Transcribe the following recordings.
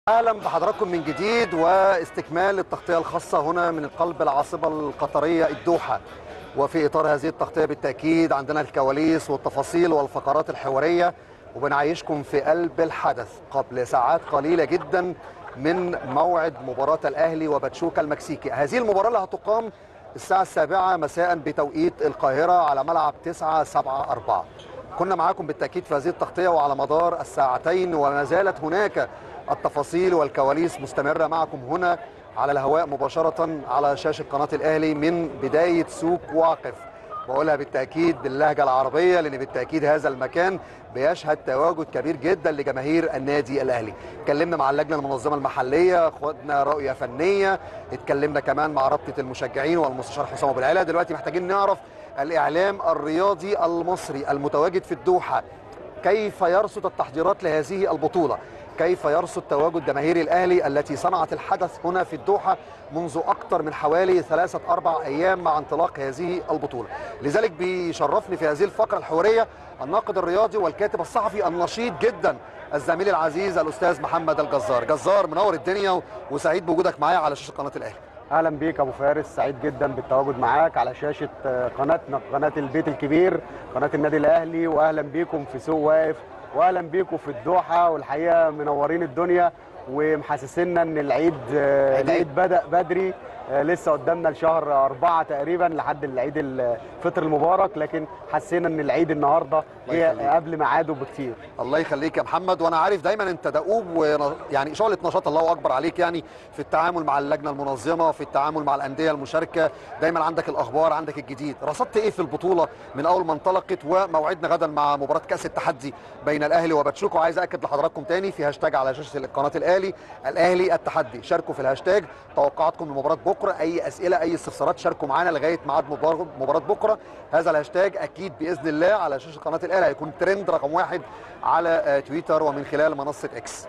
اهلا بحضراتكم من جديد واستكمال التغطيه الخاصه هنا من قلب العاصمه القطريه الدوحه وفي اطار هذه التغطيه بالتاكيد عندنا الكواليس والتفاصيل والفقرات الحواريه وبنعيشكم في قلب الحدث قبل ساعات قليله جدا من موعد مباراه الاهلي وباتشوكا المكسيكي هذه المباراه اللي هتقام الساعه السابعه مساء بتوقيت القاهره على ملعب 9 7 4 كنا معاكم بالتاكيد في هذه التغطيه وعلى مدار الساعتين وما زالت هناك التفاصيل والكواليس مستمرة معكم هنا على الهواء مباشرة على شاشة قناة الأهلي من بداية سوق واقف بقولها بالتأكيد باللهجة العربية لأن بالتأكيد هذا المكان بيشهد تواجد كبير جدا لجماهير النادي الأهلي اتكلمنا مع اللجنة المنظمة المحلية خدنا رؤية فنية اتكلمنا كمان مع رابطة المشجعين والمستشار حسام أبو العلا دلوقتي محتاجين نعرف الإعلام الرياضي المصري المتواجد في الدوحة كيف يرصد التحضيرات لهذه البطولة كيف يرصد تواجد جماهير الأهلي التي صنعت الحدث هنا في الدوحة منذ أكثر من حوالي ثلاثة أربع أيام مع انطلاق هذه البطولة لذلك بيشرفني في هذه الفقرة الحوارية الناقد الرياضي والكاتب الصحفي النشيط جدا الزميل العزيز الأستاذ محمد الجزار جزار منور الدنيا وسعيد بوجودك معايا على شاشة قناة الأهلي اهلا بيك ابو فارس سعيد جدا بالتواجد معاك على شاشه قناتنا قناه البيت الكبير قناه النادي الاهلي واهلا بيكم في سوق واقف واهلا بيكم في الدوحه والحقيقه منورين الدنيا ومحسسنا ان العيد العيد بدا بدري لسه قدامنا لشهر أربعة تقريبا لحد العيد الفطر المبارك لكن حسينا ان العيد النهارده هي قبل ميعاده بكتير الله يخليك يا محمد وانا عارف دايما انت دؤوب ويعني شغله نشاط الله اكبر عليك يعني في التعامل مع اللجنه المنظمه في التعامل مع الانديه المشاركه دايما عندك الاخبار عندك الجديد رصدت ايه في البطوله من اول ما انطلقت وموعدنا غدا مع مباراه كاس التحدي بين الاهلي وباتشوكو عايز اكد لحضراتكم تاني في هاشتاج على شاشه قناه الاهلي الاهلي التحدي شاركوا في الهاشتاج توقعاتكم لمباراه بكره اي اسئله اي استفسارات شاركوا معانا لغايه ميعاد مباراه بكره هذا الهاشتاج اكيد باذن الله على شاشه قناه الاهلي هيكون ترند رقم واحد على تويتر ومن خلال منصه اكس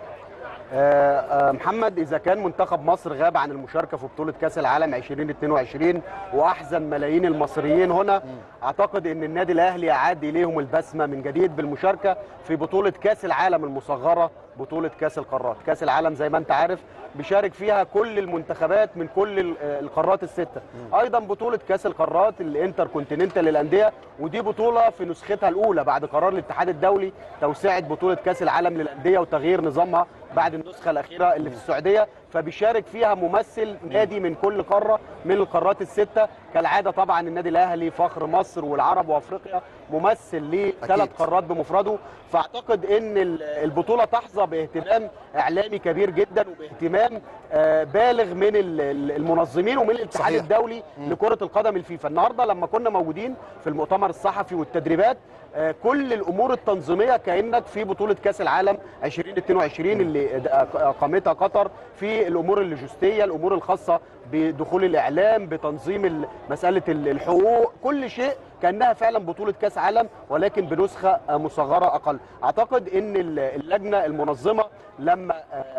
محمد اذا كان منتخب مصر غاب عن المشاركه في بطوله كاس العالم 2022 واحزن ملايين المصريين هنا اعتقد ان النادي الاهلي اعاد اليهم البسمه من جديد بالمشاركه في بطوله كاس العالم المصغره بطوله كاس القارات كاس العالم زي ما انت عارف بيشارك فيها كل المنتخبات من كل القارات السته ايضا بطوله كاس القارات الانتر كونتيننتال للانديه ودي بطوله في نسختها الاولى بعد قرار الاتحاد الدولي توسعه بطوله كاس العالم للانديه وتغيير نظامها بعد النسخه الاخيره اللي في السعوديه فبيشارك فيها ممثل نادي من كل قاره من القارات السته كالعاده طبعا النادي الاهلي فخر مصر والعرب وافريقيا ممثل لثلاث قارات بمفرده فاعتقد ان البطوله تحظى باهتمام اعلامي كبير جدا وباهتمام بالغ من المنظمين ومن الاتحاد صحيح. الدولي م. لكره القدم الفيفا النهارده لما كنا موجودين في المؤتمر الصحفي والتدريبات كل الامور التنظيميه كانك في بطوله كاس العالم 2022 اللي اقامتها قطر في الامور اللوجستيه الامور الخاصه بدخول الاعلام بتنظيم مساله الحقوق كل شيء كانها فعلا بطوله كاس عالم ولكن بنسخه مصغره اقل اعتقد ان اللجنه المنظمه لما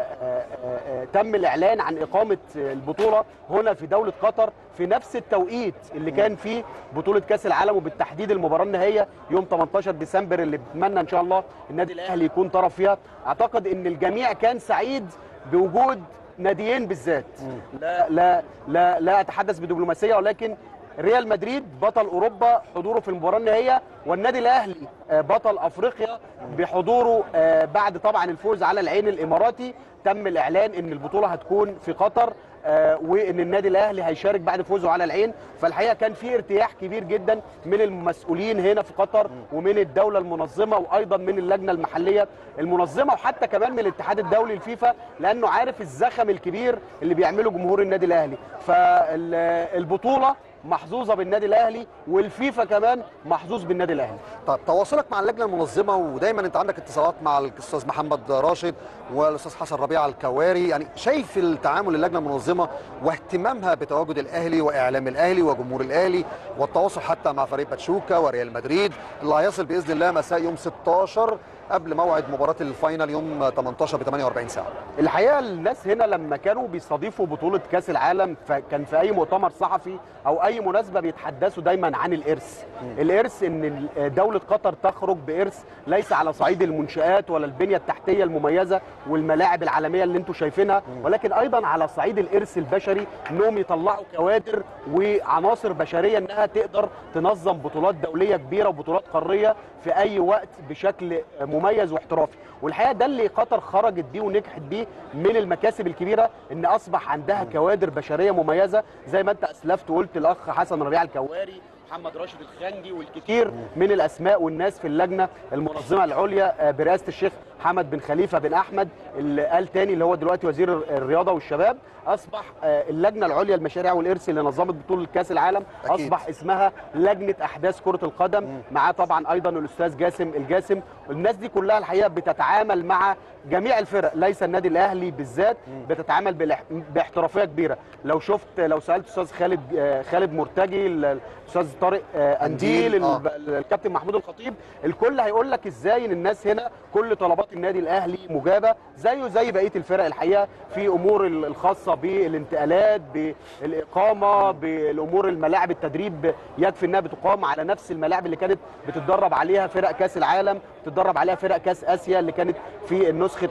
تم الاعلان عن اقامه البطوله هنا في دوله قطر في نفس التوقيت اللي كان فيه بطوله كاس العالم وبالتحديد المباراه النهائيه يوم 18 ديسمبر اللي بتمنى ان شاء الله النادي الاهلي يكون طرف فيها اعتقد ان الجميع كان سعيد بوجود ناديين بالذات لا لا لا لا اتحدث بدبلوماسيه ولكن ريال مدريد بطل اوروبا حضوره في المباراه النهائيه والنادي الاهلي بطل افريقيا بحضوره بعد طبعا الفوز على العين الاماراتي تم الاعلان ان البطوله هتكون في قطر وان النادي الاهلي هيشارك بعد فوزه على العين فالحقيقه كان في ارتياح كبير جدا من المسؤولين هنا في قطر ومن الدوله المنظمه وايضا من اللجنه المحليه المنظمه وحتى كمان من الاتحاد الدولي الفيفا لانه عارف الزخم الكبير اللي بيعمله جمهور النادي الاهلي فالبطوله محظوظه بالنادي الاهلي والفيفا كمان محظوظ بالنادي الاهلي طب تواصلك مع اللجنه المنظمه ودايما انت عندك اتصالات مع الاستاذ محمد راشد والاستاذ حسن ربيع الكواري يعني شايف التعامل اللجنه المنظمه واهتمامها بتواجد الاهلي واعلام الاهلي وجمهور الاهلي والتواصل حتى مع فريق باتشوكا وريال مدريد اللي هيصل باذن الله مساء يوم 16 قبل موعد مباراه الفاينل يوم 18 ب 48 ساعه الحقيقه الناس هنا لما كانوا بيستضيفوا بطوله كاس العالم فكان في اي مؤتمر صحفي او اي مناسبه بيتحدثوا دايما عن الارث الارث ان دوله قطر تخرج بارث ليس على صعيد المنشات ولا البنيه التحتيه المميزه والملاعب العالميه اللي انتم شايفينها ولكن ايضا على صعيد الارث البشري انهم يطلعوا كوادر وعناصر بشريه انها تقدر تنظم بطولات دوليه كبيره وبطولات قاريه في اي وقت بشكل مميز واحترافي والحقيقه ده اللي قطر خرجت بيه ونجحت بيه من المكاسب الكبيره ان اصبح عندها كوادر بشريه مميزه زي ما انت اسلفت وقلت الاخ حسن ربيع الكواري محمد راشد الخنجي والكثير من الاسماء والناس في اللجنه المنظمه العليا برئاسه الشيخ حمد بن خليفه بن احمد اللي قال تاني اللي هو دلوقتي وزير الرياضه والشباب اصبح اللجنه العليا المشاريع والارث اللي نظمت بطوله كاس العالم أكيد. اصبح اسمها لجنه احداث كره القدم معاه طبعا ايضا الاستاذ جاسم الجاسم الناس دي كلها الحقيقه بتتعامل مع جميع الفرق ليس النادي الاهلي بالذات بتتعامل بالاح- باحترافيه كبيره لو شفت لو سالت استاذ خالد آه، خالد مرتجي الاستاذ طارق آه، أنديل، انديل آه. ال- الكابتن محمود الخطيب الكل هيقول لك ازاي ان الناس هنا كل طلبات النادي الاهلي مجابه زيه زي بقيه الفرق الحقيقه في امور ال- الخاصه بالانتقالات بالاقامه بالامور الملاعب التدريب يكفي انها بتقام على نفس الملاعب اللي كانت بتتدرب عليها فرق كاس العالم بتتدرب عليها فرق كاس اسيا اللي كانت في نسخه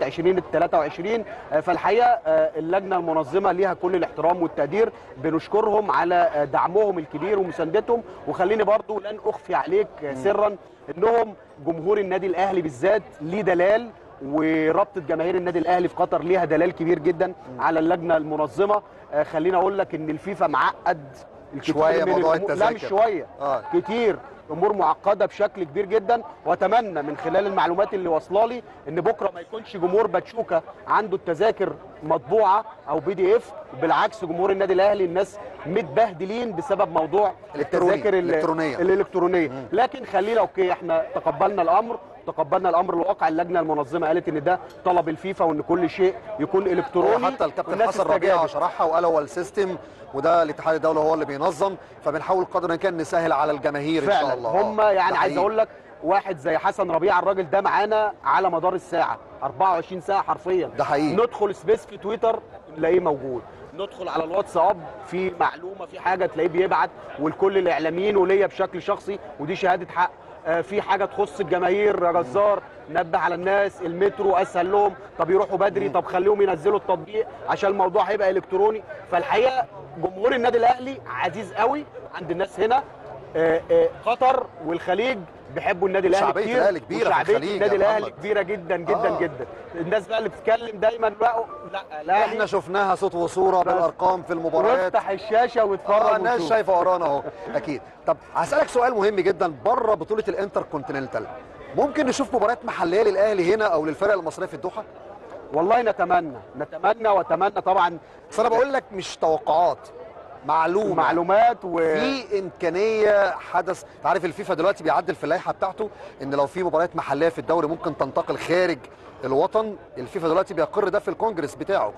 2023 آه، فالحقيقه آه، اللجنه المنظمه ليها كل الاحترام والتقدير بنشكرهم على آه، دعمهم الكبير ومساندتهم وخليني برضو لن اخفي عليك آه، سرا انهم جمهور النادي الاهلي بالذات ليه دلال ورابطه جماهير النادي الاهلي في قطر ليها دلال كبير جدا على اللجنه المنظمه آه، خليني اقول لك ان الفيفا معقد الكثير شوية من موضوع الأمور- لا التذاكر. مش شويه آه. كتير امور معقده بشكل كبير جدا واتمنى من خلال المعلومات اللي واصله لي ان بكره ما يكونش جمهور باتشوكا عنده التذاكر مطبوعه او بي دي اف بالعكس جمهور النادي الاهلي الناس متبهدلين بسبب موضوع إلكتروني، التذاكر ال- إلكترونية. الالكترونيه لكن خلينا اوكي احنا تقبلنا الامر تقبلنا الامر الواقع اللجنه المنظمه قالت ان ده طلب الفيفا وان كل شيء يكون الكتروني حتى الكابتن والناس حسن ربيع استجابت. شرحها وقال هو السيستم وده الاتحاد الدولي هو اللي بينظم فبنحاول قدر الامكان نسهل على الجماهير ان شاء فعلا الله هم آه، يعني ده عايز حقيقي. اقول لك واحد زي حسن ربيع الراجل ده معانا على مدار الساعه 24 ساعه حرفيا ده حقيقي. ندخل سبيس في تويتر نلاقيه موجود ندخل على الواتساب في معلومه في حاجه تلاقيه بيبعت والكل الاعلاميين وليا بشكل شخصي ودي شهاده حق آه، في حاجه تخص الجماهير يا جزار نبه على الناس المترو اسهل لهم طب يروحوا بدري طب خليهم ينزلوا التطبيق عشان الموضوع هيبقى الكتروني فالحقيقه جمهور النادي الاهلي عزيز قوي عند الناس هنا آه، آه، قطر والخليج بيحبوا النادي الاهلي شعبية كتير الأهلي كبيرة في وشعبية الخليج يا النادي الاهلي محمد. كبيره جدا جدا آه. جدا الناس بقى اللي بتتكلم دايما بقى لا الاهلي احنا شفناها صوت وصوره بالارقام في المباريات وافتح الشاشه واتفرج اه الناس وشوف. شايفه ورانا اهو اكيد طب هسالك سؤال مهم جدا بره بطوله الانتر كونتيننتال ممكن نشوف مباريات محليه للاهلي هنا او للفرق المصريه في الدوحه والله نتمنى نتمنى واتمنى طبعا بس انا بقول لك مش توقعات معلومه معلومات و في امكانيه حدث انت عارف الفيفا دلوقتي بيعدل في اللائحه بتاعته ان لو في مباريات محليه في الدوري ممكن تنتقل خارج الوطن الفيفا دلوقتي بيقر ده في الكونجرس بتاعه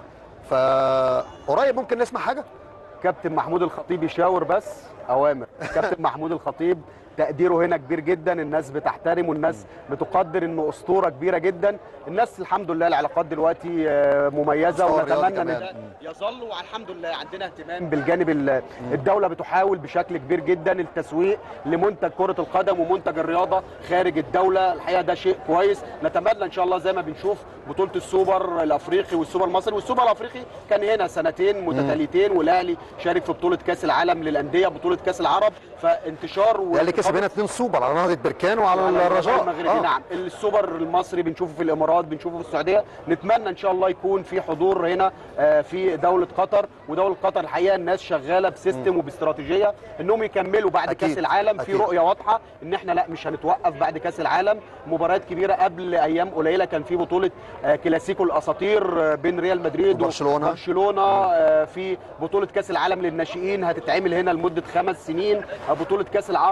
فقريب ممكن نسمع حاجه كابتن محمود الخطيب يشاور بس اوامر كابتن محمود الخطيب تقديره هنا كبير جدا الناس بتحترمه الناس بتقدر انه اسطوره كبيره جدا الناس الحمد لله العلاقات دلوقتي آه، مميزه مستوى الرياضي ونتمنى ان كمان. ده يظل والحمد لله عندنا اهتمام بالجانب ال- الدوله بتحاول بشكل كبير جدا التسويق لمنتج كره القدم ومنتج الرياضه خارج الدوله الحقيقه ده شيء كويس نتمنى ان شاء الله زي ما بنشوف بطوله السوبر الافريقي والسوبر المصري والسوبر الافريقي كان هنا سنتين متتاليتين والاهلي شارك في بطوله كاس العالم للانديه بطوله كاس العرب فانتشار ده اللي كسب هنا 2 سوبر على نهضه بركان وعلى على الرجاء المغربي آه. نعم السوبر المصري بنشوفه في الامارات بنشوفه في السعوديه نتمنى ان شاء الله يكون في حضور هنا آه، في دوله قطر ودوله قطر الحقيقه الناس شغاله بسيستم وباستراتيجيه انهم يكملوا بعد أكيد، كاس العالم في أكيد. رؤيه واضحه ان احنا لا مش هنتوقف بعد كاس العالم مباريات كبيره قبل ايام قليله كان في بطوله آه، كلاسيكو الاساطير آه، بين ريال مدريد وبرشلونة. برشلونه آه، في بطوله كاس العالم للناشئين هتتعمل هنا لمده خمس سنين آه، بطوله كاس العرب جاي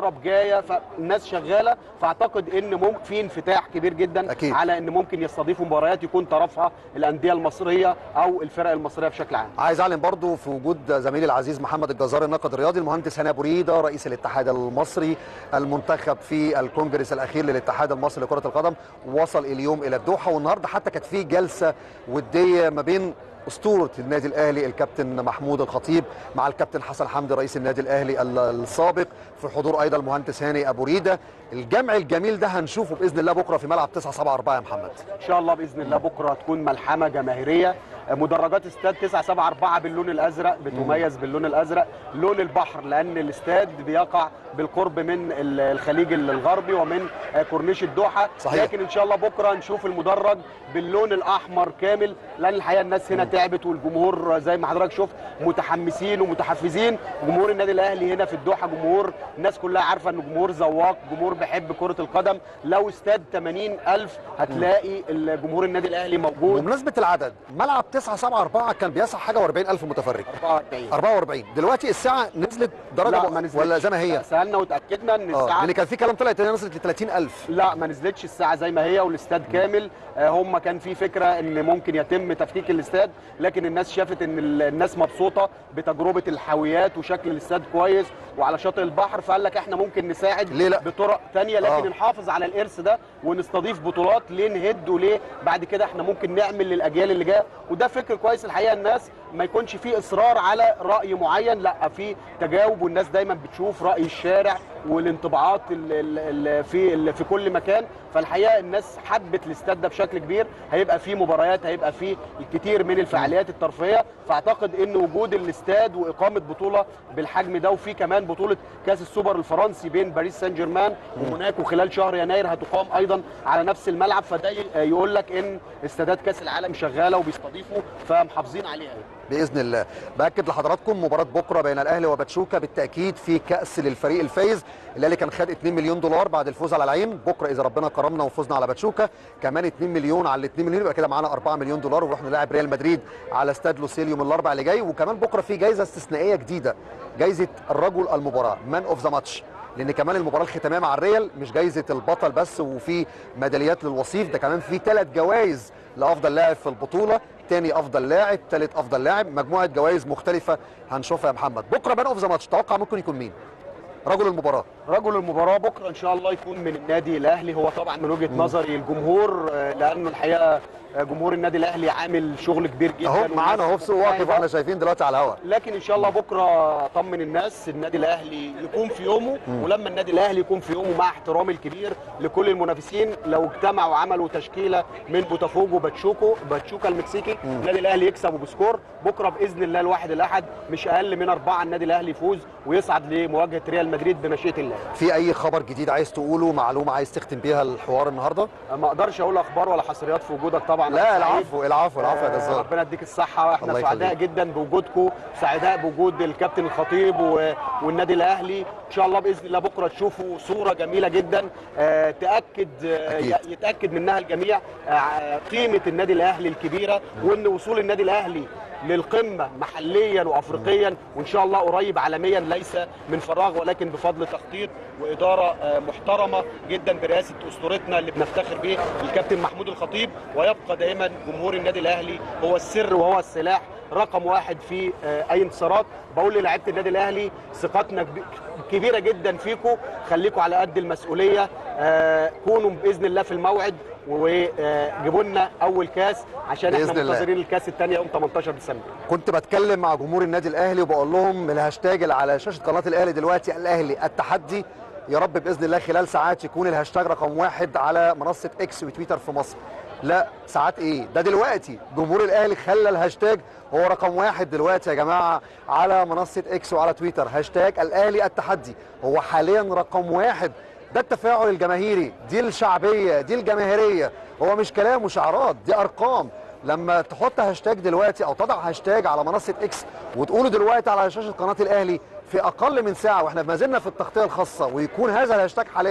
بدايه فالناس شغاله فاعتقد ان ممكن في انفتاح كبير جدا أكيد. على ان ممكن يستضيفوا مباريات يكون طرفها الانديه المصريه او الفرق المصريه بشكل عام عايز اعلن برضو في وجود زميلي العزيز محمد الجزار الناقد الرياضي المهندس هاني ابو ريده رئيس الاتحاد المصري المنتخب في الكونجرس الاخير للاتحاد المصري لكره القدم وصل اليوم الى الدوحه والنهارده حتى كانت في جلسه وديه ما بين اسطوره النادي الاهلي الكابتن محمود الخطيب مع الكابتن حسن حمدي رئيس النادي الاهلي ال- السابق في حضور ايضا المهندس هاني ابو ريده الجمع الجميل ده هنشوفه باذن الله بكره في ملعب 974 يا محمد ان شاء الله باذن الله بكره هتكون ملحمه جماهيريه مدرجات استاد 974 باللون الازرق بتميز باللون الازرق لون البحر لان الاستاد بيقع بالقرب من ال- الخليج الغربي ومن آه، كورنيش الدوحه صحيح. لكن ان شاء الله بكره نشوف المدرج باللون الاحمر كامل لان الحقيقه الناس هنا تعبت والجمهور زي ما حضرتك شفت متحمسين ومتحفزين جمهور النادي الاهلي هنا في الدوحه جمهور الناس كلها عارفه انه جمهور ذواق جمهور بيحب كره القدم لو استاد 80000 هتلاقي الجمهور النادي الاهلي موجود بمناسبه العدد ملعب 974 كان بيسع حاجه و40 الف متفرج 44 44 دلوقتي الساعه نزلت درجه لا بق- ما نزلتش ولا زي ما هي سالنا وتاكدنا ان اه الساعه لان كان في كلام طلع ان هي نزلت ل 30000 لا ما نزلتش الساعه زي ما هي والاستاد كامل آه، هم كان في فكره ان ممكن يتم تفكيك الاستاد لكن الناس شافت ان ال- الناس مبسوطه بتجربه الحاويات وشكل الاستاد كويس وعلى شاطئ البحر فقال لك احنا ممكن نساعد ليه لا؟ بطرق تانية لكن آه. نحافظ على الارث ده ونستضيف بطولات ليه نهد وليه بعد كده احنا ممكن نعمل للاجيال اللي جايه وده فكر كويس الحقيقه الناس ما يكونش فيه اصرار على راي معين لا في تجاوب والناس دايما بتشوف راي الشارع والانطباعات ال ال ال في ال في كل مكان فالحقيقه الناس حبت الاستاد ده بشكل كبير هيبقى فيه مباريات هيبقى فيه الكثير من الفعاليات الترفيهيه فاعتقد ان وجود الاستاد واقامه بطوله بالحجم ده وفي كمان بطوله كاس السوبر الفرنسي بين باريس سان جيرمان وموناكو خلال شهر يناير هتقام ايضا على نفس الملعب فده ي- يقول لك ان استادات كاس العالم شغاله وبيستضيفوا فمحافظين عليها يعني. باذن الله باكد لحضراتكم مباراه بكره بين الاهلي وباتشوكا بالتاكيد في كاس للفريق الفايز الاهلي كان خد 2 مليون دولار بعد الفوز على العين بكره اذا ربنا كرمنا وفزنا على باتشوكا كمان 2 مليون على ال 2 مليون يبقى كده معانا 4 مليون دولار ونروح نلاعب ريال مدريد على استاد لوسيل يوم الاربعاء اللي جاي وكمان بكره في جائزه استثنائيه جديده جائزه الرجل المباراه مان اوف ذا ماتش لان كمان المباراه الختاميه مع الريال مش جايزه البطل بس وفي ميداليات للوصيف ده كمان في ثلاث جوائز لافضل لاعب في البطوله تاني افضل لاعب ثالث افضل لاعب مجموعه جوائز مختلفه هنشوفها يا محمد بكره مان اوف ذا ماتش توقع ممكن يكون مين رجل المباراه رجل المباراة بكرة إن شاء الله يكون من النادي الأهلي هو طبعا من وجهة نظري الجمهور آه، لأنه الحقيقة آه، جمهور النادي الأهلي عامل شغل كبير جدا اهو معانا اهو في سوق واقف واحنا واحنا شايفين دلوقتي على الهواء لكن ان شاء الله بكره اطمن الناس النادي الاهلي يكون في يومه ولما النادي الاهلي يكون في يومه مع احترامي الكبير لكل المنافسين لو اجتمعوا وعملوا تشكيله من بوتافوجو باتشوكو باتشوكا المكسيكي النادي الاهلي يكسب وبسكور بكره باذن الله الواحد الاحد مش اقل من اربعه النادي الاهلي يفوز ويصعد لمواجهه ريال مدريد بمشيئه الله في اي خبر جديد عايز تقوله معلومه عايز تختم بيها الحوار النهارده ما اقدرش اقول اخبار ولا حصريات في وجودك طبعا لا أنا سعيد. العفو العفو العفو يا آه، جزار ربنا يديك الصحة واحنا الله سعداء يخليك. جدا بوجودكم سعداء بوجود الكابتن الخطيب و- والنادي الاهلي ان شاء الله باذن الله بكره تشوفوا صورة جميلة جدا آه، تاكد آه، أكيد. ي- يتاكد منها الجميع آه، قيمة النادي الاهلي الكبيرة وان وصول النادي الاهلي للقمة محليا وافريقيا وان شاء الله قريب عالميا ليس من فراغ ولكن بفضل تخطيط واداره آه، محترمه جدا برئاسه اسطورتنا اللي بنفتخر به الكابتن محمود الخطيب ويبقى دائما جمهور النادي الاهلي هو السر وهو السلاح رقم واحد في آه، اي انتصارات بقول للاعيبه النادي الاهلي ثقتنا كب- كبيره جدا فيكم خليكم على قد المسؤوليه آه، كونوا باذن الله في الموعد وجيبوا لنا اول كاس عشان بإذن احنا الله. منتظرين الكاس الثاني يوم 18 ديسمبر كنت بتكلم مع جمهور النادي الاهلي وبقول لهم الهاشتاج اللي على شاشه قناه الاهلي دلوقتي الاهلي التحدي يا رب باذن الله خلال ساعات يكون الهاشتاج رقم واحد على منصه اكس وتويتر في مصر لا ساعات ايه ده دلوقتي جمهور الاهلي خلى الهاشتاج هو رقم واحد دلوقتي يا جماعه على منصه اكس وعلى تويتر هاشتاج الاهلي التحدي هو حاليا رقم واحد ده التفاعل الجماهيري دي الشعبيه دي الجماهيريه هو مش كلام وشعارات دي ارقام لما تحط هاشتاج دلوقتي او تضع هاشتاج على منصه اكس وتقوله دلوقتي على شاشه قناه الاهلي في اقل من ساعه واحنا ما زلنا في التغطيه الخاصه ويكون هذا الهاشتاج حاليا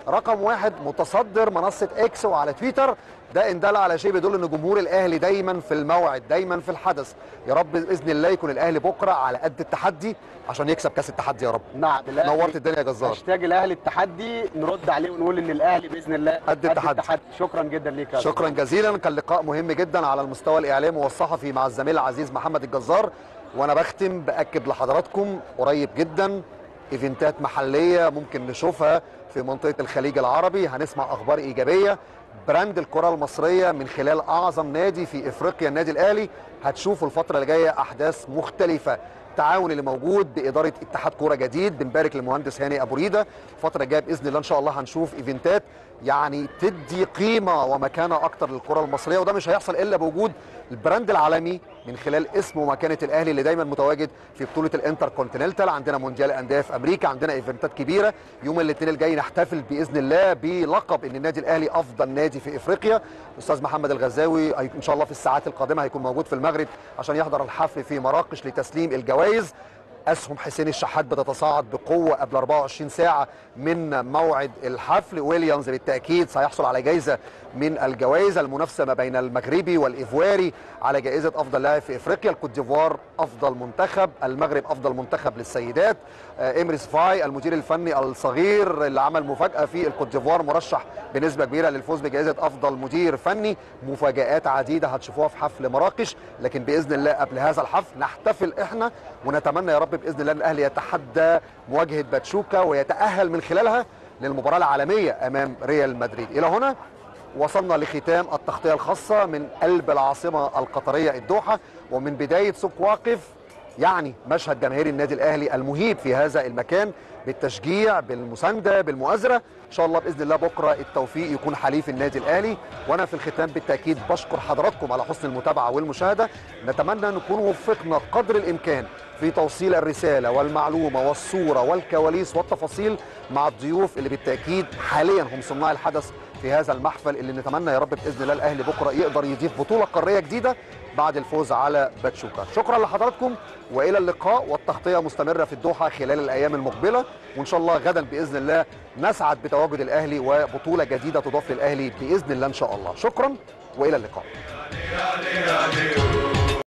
رقم واحد متصدر منصه اكس وعلى تويتر ده ان دل على شيء بيدل ان جمهور الاهلي دايما في الموعد دايما في الحدث يا رب باذن الله يكون الاهلي بكره على قد التحدي عشان يكسب كاس التحدي يا رب نعم الأهلي- نورت الدنيا يا جزار هاشتاج الاهلي التحدي نرد عليه ونقول ان الاهلي باذن الله قد التحدي. شكرا جدا ليك يا شكرا جزيلا كان لقاء مهم جدا على المستوى الاعلامي والصحفي مع الزميل العزيز محمد الجزار وانا بختم باكد لحضراتكم قريب جدا ايفنتات محليه ممكن نشوفها في منطقه الخليج العربي هنسمع اخبار ايجابيه براند الكره المصريه من خلال اعظم نادي في افريقيا النادي الاهلي هتشوفوا الفتره اللي جايه احداث مختلفه التعاون اللي موجود باداره اتحاد كوره جديد بنبارك للمهندس هاني ابو ريده الفتره الجايه باذن الله ان شاء الله هنشوف ايفنتات يعني تدي قيمه ومكانه اكتر للكره المصريه وده مش هيحصل الا بوجود البراند العالمي من خلال اسم ومكانه الاهلي اللي دايما متواجد في بطوله الانتر كونتيننتال عندنا مونديال انديه في امريكا عندنا ايفنتات كبيره يوم الاثنين الجاي نحتفل باذن الله بلقب ان النادي الاهلي افضل نادي في افريقيا الاستاذ محمد الغزاوي هي- ان شاء الله في الساعات القادمه هيكون موجود في المغرب عشان يحضر الحفل في مراكش لتسليم الجوائز اسهم حسين الشحات بتتصاعد بقوه قبل 24 ساعه من موعد الحفل ويليامز بالتاكيد سيحصل على جائزه من الجوائز المنافسه ما بين المغربي والايفواري على جائزه افضل لاعب في افريقيا الكوت ديفوار افضل منتخب المغرب افضل منتخب للسيدات آه، امريس فاي المدير الفني الصغير اللي عمل مفاجاه في الكوت ديفوار مرشح بنسبه كبيره للفوز بجائزه افضل مدير فني مفاجات عديده هتشوفوها في حفل مراكش لكن باذن الله قبل هذا الحفل نحتفل احنا ونتمنى يا رب باذن الله ان الاهلي يتحدى مواجهه باتشوكا ويتاهل من خلالها للمباراه العالميه امام ريال مدريد الى هنا وصلنا لختام التغطيه الخاصه من قلب العاصمه القطريه الدوحه ومن بدايه سوق واقف يعني مشهد جماهير النادي الاهلي المهيب في هذا المكان بالتشجيع بالمسانده بالمؤازره ان شاء الله باذن الله بكره التوفيق يكون حليف النادي الاهلي وانا في الختام بالتاكيد بشكر حضراتكم على حسن المتابعه والمشاهده نتمنى نكون وفقنا قدر الامكان في توصيل الرساله والمعلومه والصوره والكواليس والتفاصيل مع الضيوف اللي بالتاكيد حاليا هم صناع الحدث في هذا المحفل اللي نتمنى يا رب باذن الله الاهلي بكره يقدر يضيف بطوله قاريه جديده بعد الفوز على باتشوكا شكرا لحضراتكم والى اللقاء والتغطيه مستمره في الدوحه خلال الايام المقبله وان شاء الله غدا باذن الله نسعد بتواجد الاهلي وبطوله جديده تضاف للاهلي باذن الله ان شاء الله شكرا والى اللقاء